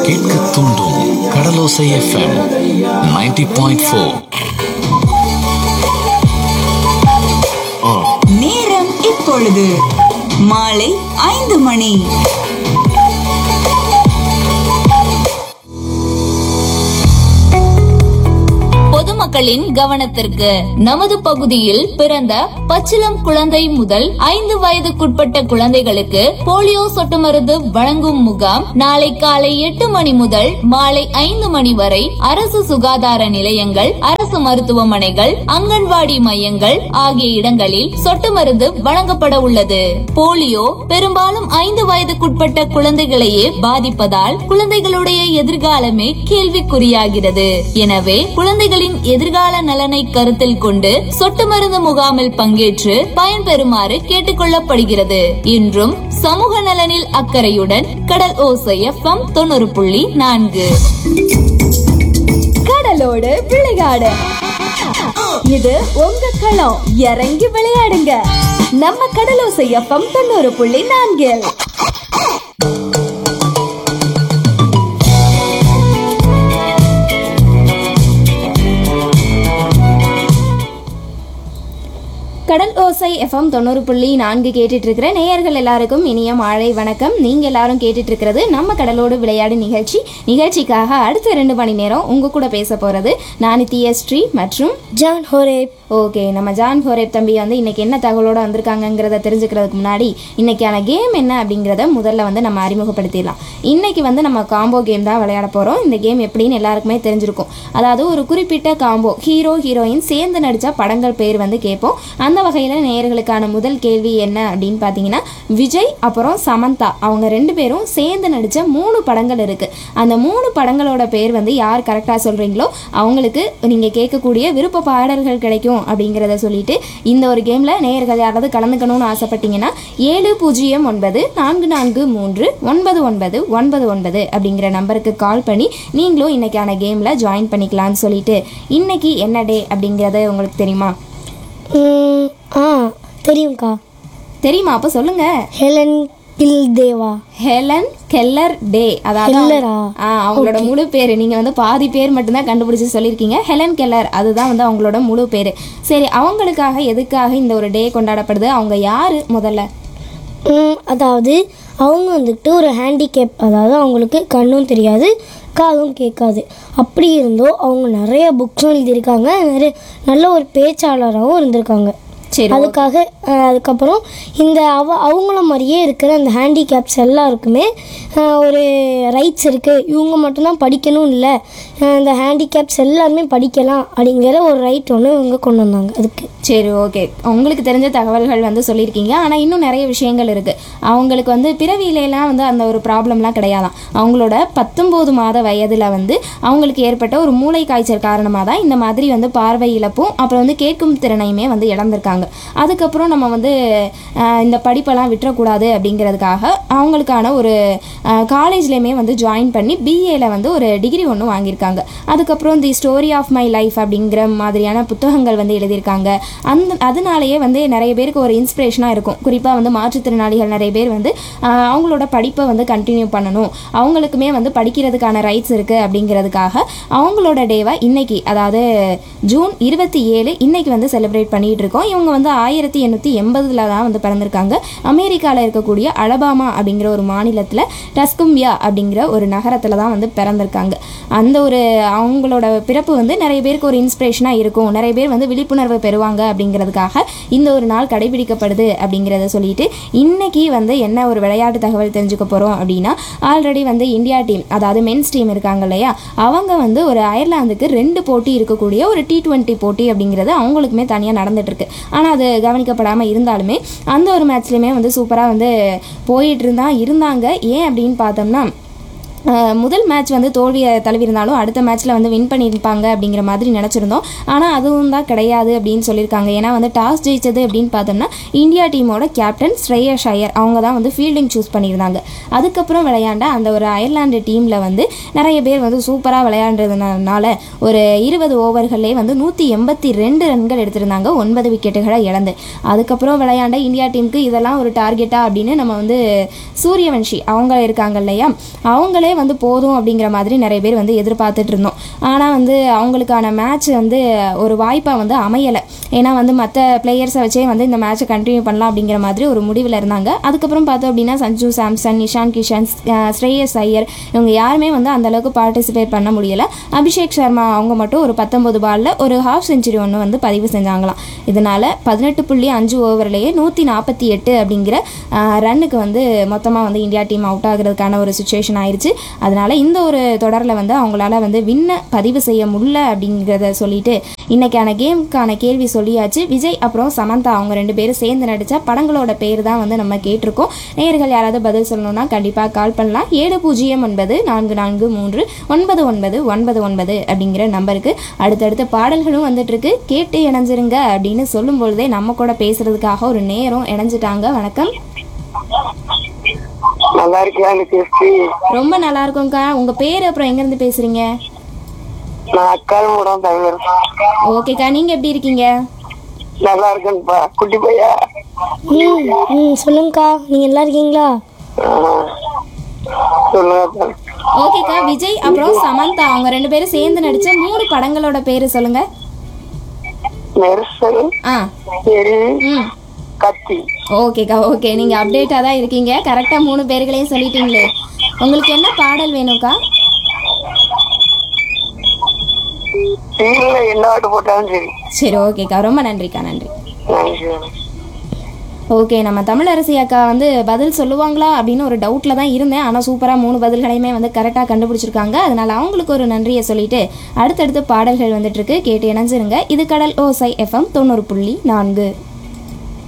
கேட்க தூண்டும் கடலோசை FM 90.4 point four நேரம் இப்பொழுது மாலை ஐந்து மணி பொதுமக்களின் கவனத்திற்கு நமது பகுதியில் பிறந்த பச்சிளம் குழந்தை முதல் ஐந்து வயதுக்குட்பட்ட குழந்தைகளுக்கு போலியோ சொட்டு மருந்து வழங்கும் முகாம் நாளை காலை எட்டு மணி முதல் மாலை ஐந்து மணி வரை அரசு சுகாதார நிலையங்கள் அரசு மருத்துவமனைகள் அங்கன்வாடி மையங்கள் ஆகிய இடங்களில் சொட்டு மருந்து வழங்கப்பட உள்ளது போலியோ பெரும்பாலும் ஐந்து வயதுக்குட்பட்ட குழந்தைகளையே பாதிப்பதால் குழந்தைகளுடைய எதிர்காலமே கேள்விக்குறியாகிறது எனவே குழந்தைகளின் எதிர்கால நலனை கருத்தில் கொண்டு சொட்டு மருந்து முகாமில் பங்கேற்று பயன்பெறுமாறு கேட்டுக்கொள்ளப்படுகிறது இன்றும் சமூக நலனில் அக்கறையுடன் கடல் ஓசை எஃப்எம் தொண்ணூறு புள்ளி நான்கு கடலோடு விளையாடு இது உங்க களம் இறங்கி விளையாடுங்க நம்ம கடலோசை எஃப்எம் தொண்ணூறு புள்ளி நான்கில் கடல் ஓசை எஃப்எம் தொண்ணூறு புள்ளி நான்கு கேட்டுட்டு இருக்கிற நேயர்கள் எல்லாருக்கும் இனிய மாலை வணக்கம் நீங்க எல்லாரும் கேட்டுட்டு இருக்கிறது நம்ம கடலோடு விளையாடு நிகழ்ச்சி நிகழ்ச்சிக்காக அடுத்த ரெண்டு மணி நேரம் உங்க கூட பேச போறது நான் ஸ்ரீ மற்றும் ஜான் ஹோரேப் ஓகே நம்ம ஜான் ஹோரேப் தம்பி வந்து இன்னைக்கு என்ன தகவலோட வந்திருக்காங்கங்கிறத தெரிஞ்சுக்கிறதுக்கு முன்னாடி இன்னைக்கான கேம் என்ன அப்படிங்கிறத முதல்ல வந்து நம்ம அறிமுகப்படுத்திடலாம் இன்னைக்கு வந்து நம்ம காம்போ கேம் தான் விளையாட போறோம் இந்த கேம் எப்படின்னு எல்லாருக்குமே தெரிஞ்சிருக்கும் அதாவது ஒரு குறிப்பிட்ட காம்போ ஹீரோ ஹீரோயின் சேர்ந்து நடிச்ச படங்கள் பேர் வந்து கேட்போம் அந்த வகையில் நேயர்களுக்கான முதல் கேள்வி என்ன அப்படின்னு பார்த்தீங்கன்னா விஜய் அப்புறம் சமந்தா அவங்க ரெண்டு பேரும் சேர்ந்து நடித்த மூணு படங்கள் இருக்குது அந்த மூணு படங்களோட பேர் வந்து யார் கரெக்டாக சொல்கிறீங்களோ அவங்களுக்கு நீங்கள் கேட்கக்கூடிய விருப்ப பாடல்கள் கிடைக்கும் அப்படிங்கிறத சொல்லிட்டு இந்த ஒரு கேமில் நேயர்கள் யாராவது கலந்துக்கணும்னு ஆசைப்பட்டீங்கன்னா ஏழு பூஜ்ஜியம் ஒன்பது நான்கு நான்கு மூன்று ஒன்பது ஒன்பது ஒன்பது ஒன்பது அப்படிங்கிற நம்பருக்கு கால் பண்ணி நீங்களும் இன்னைக்கான கேமில் ஜாயின் பண்ணிக்கலாம்னு சொல்லிட்டு இன்னைக்கு என்ன டே அப்படிங்கிறத உங்களுக்கு தெரியுமா ம், ஆ தெரியும்க்கா தெரியுமா அப்போ சொல்லுங்க ஹெலன் பில் தேவா ஹெலன் கெல்லர் டே அதாவது கெல்லரா? ஆ, அவங்களோட முழு பேர் நீங்க வந்து பாதி பேர் மட்டும்தான் கண்டுபிடிச்சு சொல்லியிருக்கீங்க ஹெலன் கெல்லர் அதுதான் வந்து அவங்களோட முழு பேர் சரி அவங்களுக்காக எதுக்காக இந்த ஒரு டே கொண்டாடப்படுது அவங்க யாரு முதல்ல ம், அதாவது அவங்க வந்துட்டு ஒரு ஹேண்டிகேப் அதாவது அவங்களுக்கு கண்ணும் தெரியாது காதும் கேட்காது அப்படி இருந்தோ அவங்க நிறைய புக்ஸும் எழுதியிருக்காங்க நிறைய நல்ல ஒரு பேச்சாளராகவும் இருந்திருக்காங்க சரி அதுக்காக அஹ், அதுக்கப்புறம் இந்த அவ அவங்கள மாதிரியே இருக்கிற அந்த ஹேண்டிகேப்ஸ் எல்லாருக்குமே அஹ், ஒரு ரைட்ஸ் இருக்குது இவங்க மட்டும்தான் படிக்கணும் இல்லை இந்த ஹேண்டிகேப்ஸ் எல்லாருமே படிக்கலாம் அப்படிங்கிற ஒரு ரைட் ஒன்று இவங்க கொண்டு வந்தாங்க அதுக்கு சரி ஓகே உங்களுக்கு தெரிஞ்ச தகவல்கள் வந்து சொல்லியிருக்கீங்க ஆனால் இன்னும் நிறைய விஷயங்கள் இருக்குது அவங்களுக்கு வந்து பிறவியிலலாம் வந்து அந்த ஒரு ப்ராப்ளம்லாம் கிடையாதாம் அவங்களோட பத்தொம்போது மாத வயதில் வந்து அவங்களுக்கு ஏற்பட்ட ஒரு மூளை காய்ச்சல் காரணமாக தான் இந்த மாதிரி வந்து பார்வை இழப்பும் அப்புறம் வந்து கேட்கும் திறனையுமே வந்து இழந்திருக்காங்க அதுக்கப்புறம் நம்ம வந்து ஆஹ், இந்த படிப்பெல்லாம் விட்டுறக்கூடாது அப்படிங்கிறதுக்காக அவங்களுக்கான ஒரு காலேஜ்லேயுமே வந்து ஜாயின் பண்ணி பிஏல வந்து ஒரு டிகிரி ஒன்று வாங்கியிருக்காங்க அதுக்கப்புறம் the story of my life அப்படிங்கிற மாதிரியான புத்தகங்கள் வந்து எழுதியிருக்காங்க அந்த அதனாலேயே வந்து நிறைய பேருக்கு ஒரு இன்ஸ்பிரேஷனாக இருக்கும் குறிப்பாக வந்து மாற்றுத்திறனாளிகள் நிறைய பேர் வந்து ஆஹ், அவங்களோட படிப்பை வந்து கண்டினியூ பண்ணணும் அவங்களுக்குமே வந்து படிக்கிறதுக்கான ரைட்ஸ் இருக்குது அப்படிங்கிறதுக்காக அவங்களோட டேவை இன்னைக்கு அதாவது ஜூன் இருபத்தி ஏழு இன்னைக்கு வந்து செலிப்ரேட் பண்ணிட்டு இருக்கோம் இவங்க வந்து ஆயிரத்தி எண்ணூற்றி எண்பதுல தான் வந்து பிறந்திருக்காங்க அமெரிக்காவில் இருக்கக்கூடிய அலபாமா அப்படிங்கிற ஒரு மாநிலத்தில் டஸ்கும்பியா அப்படிங்கிற ஒரு நகரத்தில் தான் வந்து பிறந்திருக்காங்க அந்த ஒரு அவங்களோட பிறப்பு வந்து நிறைய பேருக்கு ஒரு இன்ஸ்பிரேஷனாக இருக்கும் நிறைய பேர் வந்து விழிப்புணர்வு பெறுவாங்க அப்படிங்கிறதுக்காக இந்த ஒரு நாள் கடைபிடிக்கப்படுது அப்படிங்கிறத சொல்லிட்டு இன்னைக்கு வந்து என்ன ஒரு விளையாட்டு தகவல் தெரிஞ்சுக்க போகிறோம் அப்படின்னா ஆல்ரெடி வந்து இந்தியா டீம் அதாவது மென்ஸ் டீம் இருக்காங்க இல்லையா அவங்க வந்து ஒரு அயர்லாந்துக்கு ரெண்டு போட்டி இருக்கக்கூடிய ஒரு டி டுவெண்ட்டி போட்டி அப்படிங்கிறது அவங்களுக்குமே தனியாக நடந்துட்டு இருக்கு ஆனால் அது கவனிக்கப்படாமல் இருந்தாலுமே அந்த ஒரு மேட்ச்லையுமே வந்து சூப்பராக வந்து போயிட்டு இருந்தா இருந்தாங்க ஏன் அப்படின்னு பார்த்தோம்னா அஹ் முதல் மேட்ச் வந்து தோல்வியை தழுவிருந்தாலும் அடுத்த மேட்ச்சில் வந்து வின் பண்ணியிருப்பாங்க அப்படிங்கிற மாதிரி நினச்சிருந்தோம் ஆனால் அதுவும் தான் கிடையாது அப்படின்னு சொல்லியிருக்காங்க ஏன்னா வந்து டாஸ் ஜெயிச்சது அப்படின்னு பார்த்தோம்னா இந்தியா டீமோட கேப்டன் ஸ்ரேயஸ் ஐயர் அவங்க தான் வந்து ஃபீல்டிங் சூஸ் பண்ணியிருந்தாங்க அதுக்கப்புறம் விளையாண்ட அந்த ஒரு அயர்லாந்து டீமில் வந்து நிறைய பேர் வந்து சூப்பராக விளையாண்டதுனால ஒரு இருபது ஓவர்கள்லேயே வந்து நூற்றி எண்பத்தி ரெண்டு ரன்கள் எடுத்திருந்தாங்க ஒன்பது விக்கெட்டுகளை இழந்து அதுக்கப்புறம் விளையாண்ட இந்தியா டீமுக்கு இதெல்லாம் ஒரு டார்கெட்டா அப்படின்னு நம்ம வந்து சூரியவன்ஷி அவங்க இருக்காங்க இல்லையா அவங்களே ஜெயிச்சாலே வந்து போதும் அப்படிங்கிற மாதிரி நிறைய பேர் வந்து எதிர்பார்த்துட்டு இருந்தோம் ஆனால் வந்து அவங்களுக்கான மேட்ச் வந்து ஒரு வாய்ப்பாக வந்து அமையலை ஏன்னா வந்து மற்ற பிளேயர்ஸை வச்சே வந்து இந்த மேட்ச்சை கண்டினியூ பண்ணலாம் அப்படிங்கிற மாதிரி ஒரு முடிவில் இருந்தாங்க அதுக்கப்புறம் பார்த்தோம் அப்படின்னா சஞ்சு சாம்சன் நிஷான் கிஷன் அஹ் ஸ்ரேயஸ் ஐயர் இவங்க யாருமே வந்து அந்த அளவுக்கு பார்ட்டிசிபேட் பண்ண முடியல அபிஷேக் சர்மா அவங்க மட்டும் ஒரு பத்தொன்பது பாலில் ஒரு ஹாஃப் செஞ்சுரி ஒன்று வந்து பதிவு செஞ்சாங்களாம் இதனால பதினெட்டு புள்ளி அஞ்சு ஓவர்லேயே நூற்றி நாற்பத்தி எட்டு அப்படிங்கிற ரன்னுக்கு வந்து மொத்தமாக வந்து இந்தியா டீம் அவுட் ஆகுறதுக்கான ஒரு சுச்சுவேஷன் ஆயிடுச்சு அதனால இந்த ஒரு தொடரில் வந்து அவங்களால வந்து வின்ன பதிவு செய்ய முடியல அப்படிங்கிறத சொல்லிட்டு இன்னைக்கான கேமுக்கான கேள்வி சொல்லியாச்சு விஜய் அப்புறம் சமந்தா அவங்க ரெண்டு பேரும் சேர்ந்து நடித்த படங்களோட பேர் தான் வந்து நம்ம கேட்டிருக்கோம் நேயர்கள் யாராவது பதில் சொல்லணும்னா கண்டிப்பாக கால் பண்ணலாம் ஏழு பூஜ்ஜியம் ஒன்பது நான்கு நான்கு மூன்று ஒன்பது ஒன்பது ஒன்பது ஒன்பது அப்படிங்கிற நம்பருக்கு அடுத்தடுத்த பாடல்களும் வந்துட்டு இருக்கு கேட்டு இணைஞ்சிருங்க அப்படின்னு சொல்லும் பொழுதே நம்ம கூட பேசுறதுக்காக ஒரு நேரம் இணைஞ்சிட்டாங்க வணக்கம் நல்லா இருக்கியா கிறிஸ்டி ரொம்ப நல்லா இருக்கும்க்கா உங்க பேர் அப்புறம் எங்கேருந்து பேசுறீங்க நான் அக்கால் மூடம் தமிழர் ஓகேக்கா நீங்க எப்படி இருக்கீங்க நல்லா இருக்கேன்ப்பா குட்டி பையா ம் ம் சொல்லுங்கக்கா நீங்கள் நல்லா இருக்கீங்களா சொல்லுங்க ஓகேக்கா விஜய் அப்புறம் சமந்தா அவங்க ரெண்டு பேரும் சேர்ந்து நடிச்ச மூணு படங்களோட பேரு சொல்லுங்க நெரிசல் ஆ எரி ம் கத்தி ஓகேக்கா ஓகே நீங்க அப்டேட்டாக தான் இருக்கீங்க கரெக்டாக மூணு பேர்களையும் சொல்லிட்டீங்களே உங்களுக்கு என்ன பாடல் வேணும்க்கா டீல என்ன ஆட்டு போட்டாலும் சரி சரி ஓகேக்கா ரொம்ப நன்றிக்கா நன்றி தேங்க்யூ ஓகே நம்ம தமிழரசி அக்கா வந்து பதில் சொல்லுவாங்களா அப்படின்னு ஒரு டவுட்டில் தான் இருந்தேன் ஆனால் சூப்பராக மூணு பதில்களையுமே வந்து கரெக்டாக கண்டுபிடிச்சிருக்காங்க அதனால் அவங்களுக்கு ஒரு நன்றியை சொல்லிட்டு அடுத்தடுத்து பாடல்கள் வந்துட்டு இருக்கு கேட்டு இணைஞ்சிருங்க இது கடல் ஓசை எஃப்எம் தொண்ணூறு புள்ளி நான்கு